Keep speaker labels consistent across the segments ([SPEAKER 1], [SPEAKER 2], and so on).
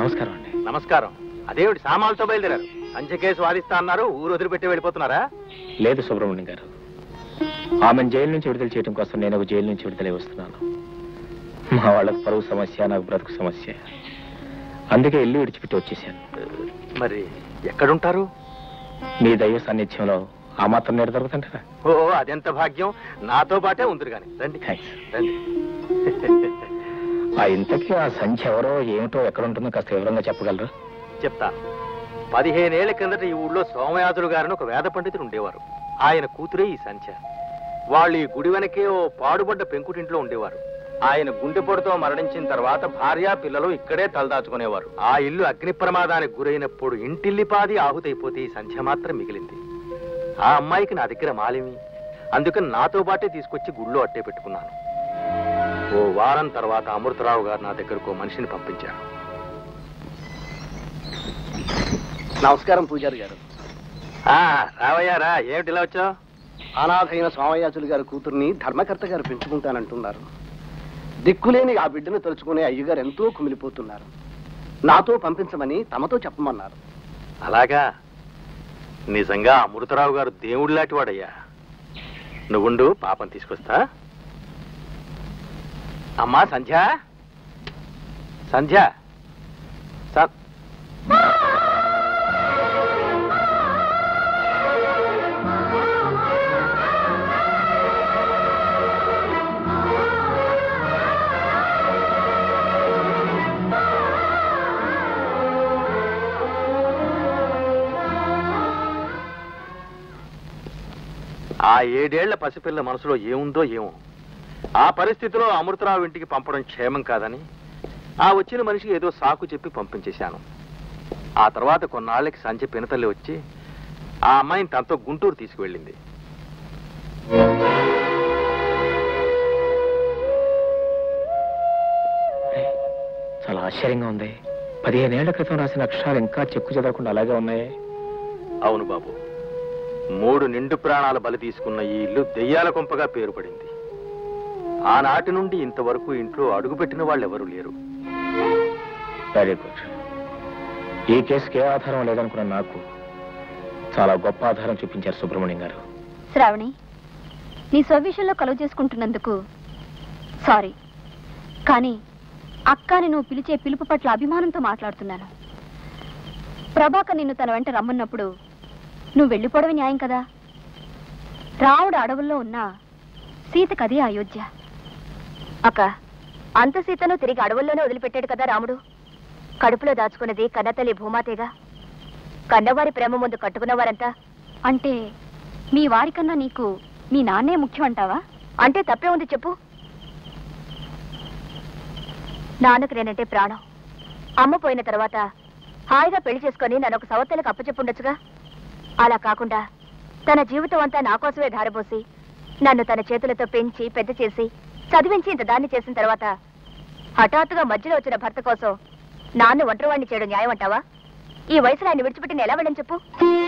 [SPEAKER 1] నమస్కారం అండి
[SPEAKER 2] నమస్కారం అదేమిటి సామాన్లతో బయలుదేరారు సంచ కేసు వాదిస్తా అన్నారు ఊరు వదిలిపెట్టి వెళ్ళిపోతున్నారా
[SPEAKER 1] లేదు సుబ్రహ్మణ్యం గారు ఆమెను జైలు నుంచి విడుదల చేయడం కోసం నేను ఒక జైలు నుంచి విడుదలై వస్తున్నాను మా వాళ్ళకు పరువు సమస్య నాకు బ్రతుకు సమస్య అందుకే ఇల్లు విడిచిపెట్టి వచ్చేసాను
[SPEAKER 2] మరి ఎక్కడుంటారు
[SPEAKER 1] మీ దైవ సాన్నిధ్యంలో ఆ మాత్రం నేడు దొరుకుతుంటారా
[SPEAKER 2] ఓ అదెంత భాగ్యం నాతో పాటే ఉందిరు గాని రండి
[SPEAKER 1] థ్యాంక్స్
[SPEAKER 2] రండి
[SPEAKER 1] ఆ ఇంతకీ ఆ సంఖ్య ఎవరో ఏమిటో ఎక్కడ ఉంటుందో కాస్త వివరంగా చెప్పగలరు
[SPEAKER 2] చెప్తాను పదిహేనేళ్ల కిందట ఈ ఊళ్ళో సోమయాజులు గారిని ఒక వేద పండితుడు ఉండేవారు ఆయన కూతురే ఈ సంఖ్య వాళ్ళు ఈ గుడి వెనకే ఓ పాడుబడ్డ పెంకుటింట్లో ఉండేవారు ఆయన గుండెపోటుతో మరణించిన తర్వాత భార్య పిల్లలు ఇక్కడే తలదాచుకునేవారు ఆ ఇల్లు అగ్ని ప్రమాదానికి గురైనప్పుడు ఇంటిల్లిపాది ఆహుతైపోతే ఈ సంఖ్య మాత్రం మిగిలింది ఆ అమ్మాయికి నా దగ్గర మాలిమి అందుకని నాతో పాటే తీసుకొచ్చి గుళ్ళో అట్టే పెట్టుకున్నాను ఓ వారం తర్వాత అమృతరావు గారు నా దగ్గరకు ఓ మనిషిని పంపించారు
[SPEAKER 3] నమస్కారం పూజారి గారు
[SPEAKER 2] ఆ, రావయ్యారా ఏమిటి ఇలా వచ్చావు
[SPEAKER 3] అనాథైన స్వామయాజులు గారి కూతుర్ని ధర్మకర్త గారు పెంచుకుంటానంటున్నారు దిక్కులేని ఆ బిడ్డను తలుచుకునే అయ్యగారు ఎంతో కుమిలిపోతున్నారు నాతో పంపించమని తమతో చెప్పమన్నారు
[SPEAKER 2] అలాగా నిజంగా అమృతరావు గారు దేవుడు లాంటి వాడయ్యా నువ్వుండు పాపం తీసుకొస్తా అమ్మా సంధ్య సంధ్య స- ఆ ఏడేళ్ల పసిపిల్ల మనసులో ఏముందో ఏమో ఆ పరిస్థితిలో అమృతరావు ఇంటికి పంపడం క్షేమం కాదని ఆ వచ్చిన మనిషికి ఏదో సాకు చెప్పి పంపించేశాను ఆ తర్వాత కొన్నాళ్ళకి సంచి పినతల్లి వచ్చి ఆ అమ్మాయిని తనతో గుంటూరు తీసుకువెళ్ళింది
[SPEAKER 1] చాలా ఆశ్చర్యంగా ఉంది పదిహేనేళ్ల క్రితం రాసిన అక్షరాలు ఇంకా చెక్కు చెదరకుండా అలాగే ఉన్నాయి
[SPEAKER 2] అవును బాబు మూడు నిండు ప్రాణాల బలి తీసుకున్న ఈ ఇల్లు దెయ్యాల కొంపగా పేరు పడింది ఆనాటి నుండి ఇంతవరకు ఇంట్లో అడుగుపెట్టిన వాళ్ళు ఎవరూ లేరు
[SPEAKER 1] వెరీ గుడ్ ఈ కేసుకి ఏ ఆధారం లేదనుకున్న నాకు చాలా గొప్ప ఆధారం చూపించారు సుబ్రహ్మణ్యం గారు
[SPEAKER 4] శ్రావణి నీ స్వవిషయంలో కలువ చేసుకుంటున్నందుకు సారీ కానీ అక్కని నువ్వు పిలిచే పిలుపు పట్ల అభిమానంతో మాట్లాడుతున్నాను ప్రభాకర్ నిన్ను తన వెంట రమ్మన్నప్పుడు నువ్వు వెళ్ళిపోవడమే న్యాయం కదా రావుడు అడవుల్లో ఉన్న సీతకది అయోధ్య అక్క అంత సీతను తిరిగి అడవుల్లోనే వదిలిపెట్టాడు కదా రాముడు కడుపులో దాచుకున్నది కన్నతల్లి భూమాతేగా కన్నవారి ప్రేమ ముందు కట్టుకున్న వారంతా అంటే మీ వారికన్నా నీకు మీ నాన్నే ముఖ్యం అంటావా అంటే తప్పే ఉంది చెప్పు నాన్నకు నేనంటే ప్రాణం అమ్మ పోయిన తర్వాత హాయిగా పెళ్లి చేసుకొని నన్ను ఒక సవత్తలకు అప్పచెప్పుండొచ్చుగా అలా కాకుండా తన జీవితం అంతా నా కోసమే ధారపోసి నన్ను తన చేతులతో పెంచి పెద్ద చేసి చదివించి ఇంత దాన్ని చేసిన తర్వాత హఠాత్తుగా మధ్యలో వచ్చిన భర్త కోసం నాన్న ఒంటరివాణ్ణి చేయడం న్యాయం అంటావా ఈ వయసులో ఆయన విడిచిపెట్టి నేను ఎలా వెళ్ళని చెప్పు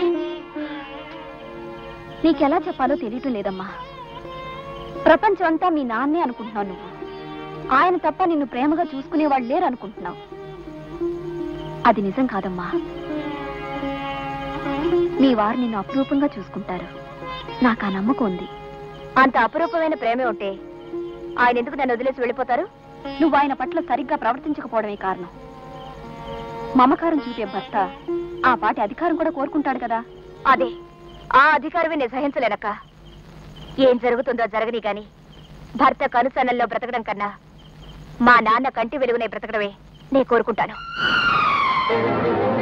[SPEAKER 4] నీకెలా చెప్పాలో తెలియటం లేదమ్మా ప్రపంచం అంతా మీ నాన్నే అనుకుంటున్నావు నువ్వు ఆయన తప్ప నిన్ను ప్రేమగా చూసుకునేవాళ్ళు లేరు అనుకుంటున్నావు అది నిజం కాదమ్మా మీ వారు నిన్ను అపురూపంగా చూసుకుంటారు నాకు ఆ నమ్మకం ఉంది అంత అపురూపమైన ప్రేమే ఉంటే ఆయన ఎందుకు నన్ను వదిలేసి వెళ్ళిపోతారు నువ్వు ఆయన పట్ల సరిగ్గా ప్రవర్తించకపోవడమే కారణం మమకారం చూపే భర్త ఆ పాటి అధికారం కూడా కోరుకుంటాడు కదా అదే ఆ అధికారమే నేను సహించలేనక్క ఏం జరుగుతుందో జరగని గాని భర్త కనుసన్నల్లో బ్రతకడం కన్నా మా నాన్న కంటి వెలుగునే బ్రతకడమే నేను కోరుకుంటాను